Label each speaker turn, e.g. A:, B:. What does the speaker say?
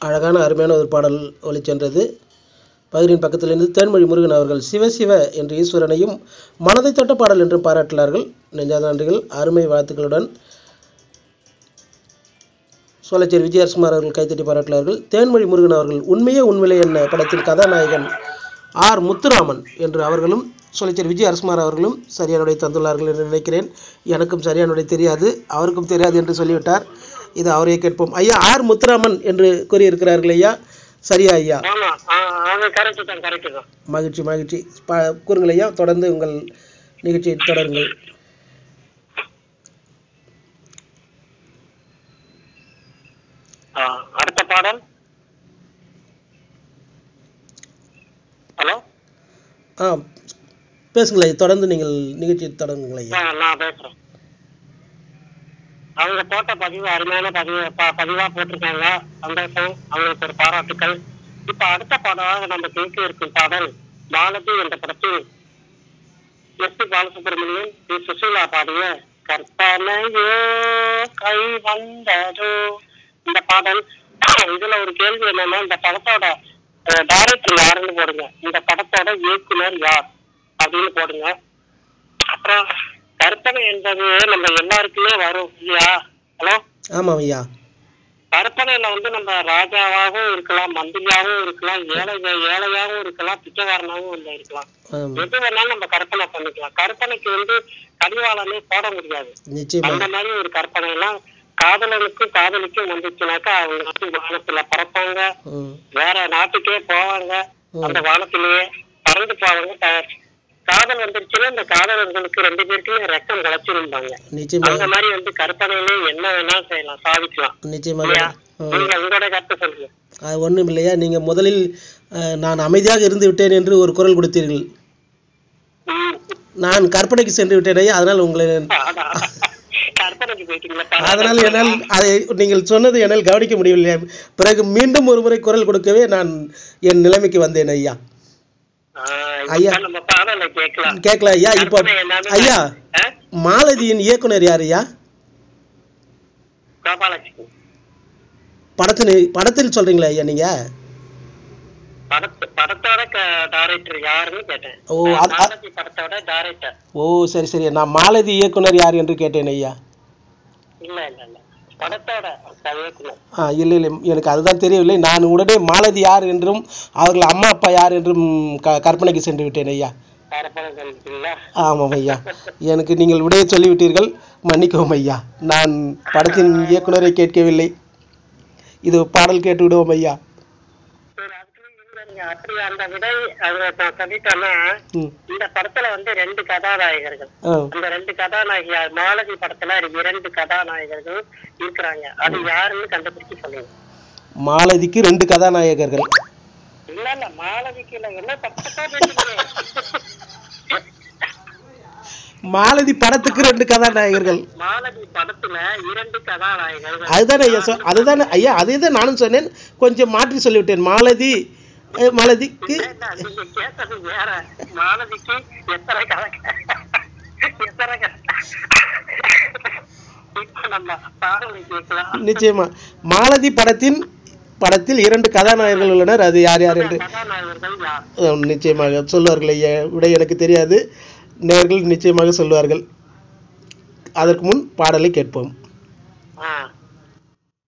A: அழகான அருமையான ஒரு பாடல் ஒலிச்சென்றது பகிரின் பக்கத்திலிருந்து தேன்மொழி முருகன் அவர்கள் சிவ சிவ என்று ஈஸ்வரனையும் மனதை தொட்ட பாடல் என்றும் பாராட்டினார்கள் நெஞ்சாத நன்றிகள் அருமை வாழ்த்துக்களுடன் சோலைச்சேரி விஜயகுமார் அவர்கள் கைத்தட்டி பாராட்டினார்கள் தேன்மொழி முருகன் அவர்கள் உண்மையே உண்மையிலே என்ன படத்தின் கதாநாயகன் ஆர் முத்துராமன் என்று அவர்களும் சோலைச்சேரி விஜய் அரசுமார் அவர்களும் சரியான விடை தந்துள்ளார்கள் என்று நினைக்கிறேன் எனக்கும் சரியான விடை தெரியாது அவருக்கும் தெரியாது என்று சொல்லிவிட்டார் இது அவரையே கேட்போம் ஐயா ஆர் முத்துராமன் என்று கூறியிருக்கிறார்கள் ஐயா சரியா ஐயா
B: ஆமா ஆ, அது கரெக்ட் தான் கரெக்ட் தான்
A: மகிழ்ச்சி மகிழ்ச்சி பா கூறுங்கள் ஐயா தொடர்ந்து உங்கள் நிகழ்ச்சியை தொடருங்கள்
B: ஆ, அடுத்த பாடல் ஹலோ
A: ஆ பேசுங்கள் ஐயா தொடர்ந்து நீங்கள் நிகழ்ச்சியை தொடருங்கள் ஐயா
B: நான் பேசுறேன் அவங்க போட்ட பதிவு அருமையான பதிவு ப- பதிவா போட்டிருக்காங்க சந்தோஷம் அவங்களுக்கு ஒரு பாராட்டுக்கள் இப்ப அடுத்த பாடலாக நம்ம கேட்க இருக்கும் பாடல் மாலதி என்ற படத்தில் S P Balasubramaniam P Susheela பாடிய கற்பனையோ கை வந்ததோ இந்த பாடல் இதுல ஒரு கேள்வி என்னன்னா இந்த படத்தோட டைரக்டர் யாருன்னு போடுங்க இந்த படத்தோட இயக்குனர் யார் அப்படின்னு போடுங்க அப்புறம் கற்பனை என்பது நம்ம எல்லாருக்குமே வரும் இல்லையா ஹலோ
A: ஆமாம் ஐயா
B: கற்பனையில வந்து நம்ம ராஜாவாகவும் இருக்கலாம் மந்திரியாகவும் இருக்கலாம் ஏழை ஏழையாகவும் இருக்கலாம் பிச்சைக்காரனாகவும் இல்லை இருக்கலாம்
A: ஆம்,
B: எது வேணாலும் நம்ம கற்பனை பண்ணிக்கலாம் கற்பனைக்கு வந்து கடிவாளமே போட முடியாது
A: நிச்சயமா
B: அந்த மாதிரி ஒரு கற்பனை எல்லாம் காதலனுக்கும் காதலிக்கும் வந்துச்சுனாக்கா அவங்க வந்து வானத்துல பறப்பாங்க
A: ம்,
B: வேற நாட்டுக்கே போவாங்க
A: ம்.
B: அந்த வானத்திலேயே பறந்து போவாங்க த- காதல் வந்துருச்சுன்னா இந்த காதலர்களுக்கு ரெண்டு பேருக்குமே ரத்தம் கலைச்சிருந்தாங்க
A: நிச்சயமா
B: அந்த மாதிரி வந்து கற்பனையிலே என்ன வேணாலும் செய்யலாம் சாதிக்கலாம்
A: நிச்சயமாக
B: இல்லையா
A: ம்.
B: நீங்க உங்களோட கருத்து சொல்லுங்க
A: அது ஒன்றும் இல்லையா நீங்கள் முதலில் அஹ், நான் அமைதியாக இருந்து விட்டேன் என்று ஒரு குரல் கொடுத்தீர்கள்
B: ம்.
A: நான் கற்பனைக்கு சென்று விட்டேன் ஐயா அதனால் உங்களை
B: அதான். கற்பனைக்கு போயிட்டீங்களா
A: அதனால் என்னால் அதை நீங்கள் சொன்னது என்னால் கவனிக்க முடியவில்லை பிறகு மீண்டும் ஒரு முறை குரல் கொடுக்கவே நான் என் நிலைமைக்கு வந்தேன் ஐயா
B: ஆ,
A: ஐயா.
B: இப்ப நம்ம பாடலை கேட்கலாம்
A: கேட்கல ஐயா இப்போ
B: கற்பனை என்னன்னு-
A: ஐயா
B: ஆ?
A: மாலதியின் இயக்குனர் யார் ஐயா
B: கோபாலட்சுமி
A: படத்தின் படத்தில் சொல்றீங்களா ஐயா நீங்க
B: படத்து படத்தோட டைரக்டர் யாருன்னு கேட்டேன்
A: ஓ, அது- அது-
B: மாலதி படத்தோட டைரக்டர்
A: ஓ சரி சரி நான் மாலதி இயக்குனர் யார் என்று கேட்டேன் ஐயா
B: இல்ல இல்ல இல்ல படத்தோட இயக்குனர்
A: ஆ இல்லை இல்லை எனக்கு அதுதான் தெரியவில்லை நான் உடனே மாலதி யார் என்றும் அவர்கள் அம்மா அப்பா யார் என்றும் க கற்பனைக்கு சென்று விட்டேன் ஐயா
B: கற்பனை சொல்லிட்டீங்களா
A: ஆமாம் ஐயா எனக்கு நீங்கள் விடையை சொல்லிவிட்டீர்கள் மன்னிக்கவும் ஐயா நான் படத்தின் இயக்குனரை கேட்கவில்லை இது பாடல் கேட்டு விடுவோம் ஐயா
B: சரி அதுக்கு இல்லைங்க அப்படி அந்த விடை அது நான் சொல்லிட்டேன்னா
A: ம்
B: இந்த படத்துல வந்து ரெண்டு கதாநாயகர்கள்
A: ஆ
B: அந்த ரெண்டு கதாநாயகி மாலதி படத்துல இரண்டு கதாநாயகர்கள் இருக்கிறாங்க அது யாருன்னு கண்டுபிடிச்சு சொல்லுங்க
A: மாலதிக்கு ரெண்டு கதாநாயகர்கள்
B: இல்ல இல்ல மாலதிக்கு இல்ல என்ன தப்பா பேசுறீங்க
A: மாலதி படத்துக்கு ரெண்டு கதாநாயகர்கள்
B: மாலதி படத்துல இரண்டு கதாநாயகர்கள்
A: அதுதானே ஐயா சொ அதுதானே ஐயா அதே தான் நானும் சொன்னேன் கொஞ்சம் மாற்றி சொல்லிவிட்டேன் மாலதி அஹ், மாலதிக்கு
B: இல்ல, நீங்க கேட்டது வேற மாலதிக்கு எத்தனை கதை எத்தனை கதை இப்ப நம்ம பாடலை கேட்கலாம்
A: நிச்சயமா மாலதி படத்தின் படத்தில் இரண்டு கதாநாயகர்கள் உள்ளனர் அது யார் யார் என்று
B: கதாநாயகர்கள் யார்
A: அஹ், நிச்சயமாக சொல்வார்கள் ஐயா விடை எனக்கு தெரியாது நேர்கள் நிச்சயமாக சொல்வார்கள் அதற்கு முன் பாடலை கேட்போம்